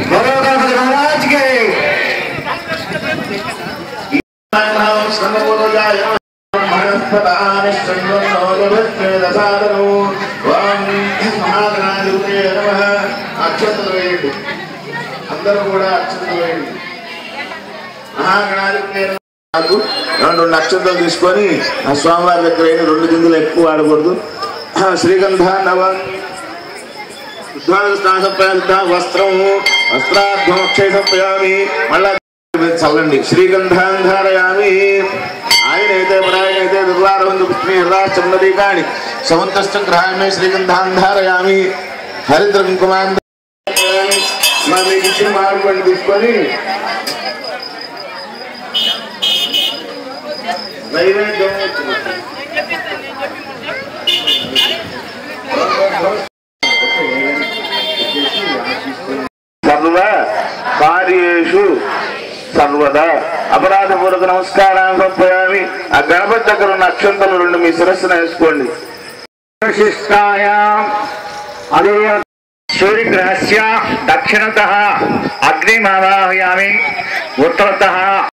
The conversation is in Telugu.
बोलो गणपति महाराज के అక్షతలు వేయండి అందరూ కూడా అక్షతలు వేయండి మహాగణాధిపతి నాకు రెండు రెండు అక్షతలు తీసుకొని ఆ స్వామివారి దగ్గర అయిన రెండు గింజలు ఎక్కువ వాడకూడదు శ్రీగంధ నవ ఉద్వాసప్రయాస వస్త్రం వస్త్రాధ్వక్షేషప్రయామి మళ్ళా చల్లండి శ్రీగంధాన్ ధారయామి ఆయనైతే ప్రాయనైతే దుర్వారవంతు పుష్మి హృదాశ్చన్నది కాని సమంతస్థ గ్రహామే శ్రీగంధాన్ ధారయామి హరిద్ర కుంకుమాన్ మా మీకు ఇచ్చిన మామిడి తీసుకొని నైవేద్యం సర్వ కార్యేషు సర్వదా అపరాధపూర్వక నమస్కారాన్ని సమర్పయామి ఆ గణపతి దగ్గర ఉన్న అక్షంతలు రెండు మీ శిరస్సున వేసుకోండి విశిష్టాయాం అదే సూర్యగ్రహస్య దక్షిణత అగ్నిమావాహయామి ఉత్తరత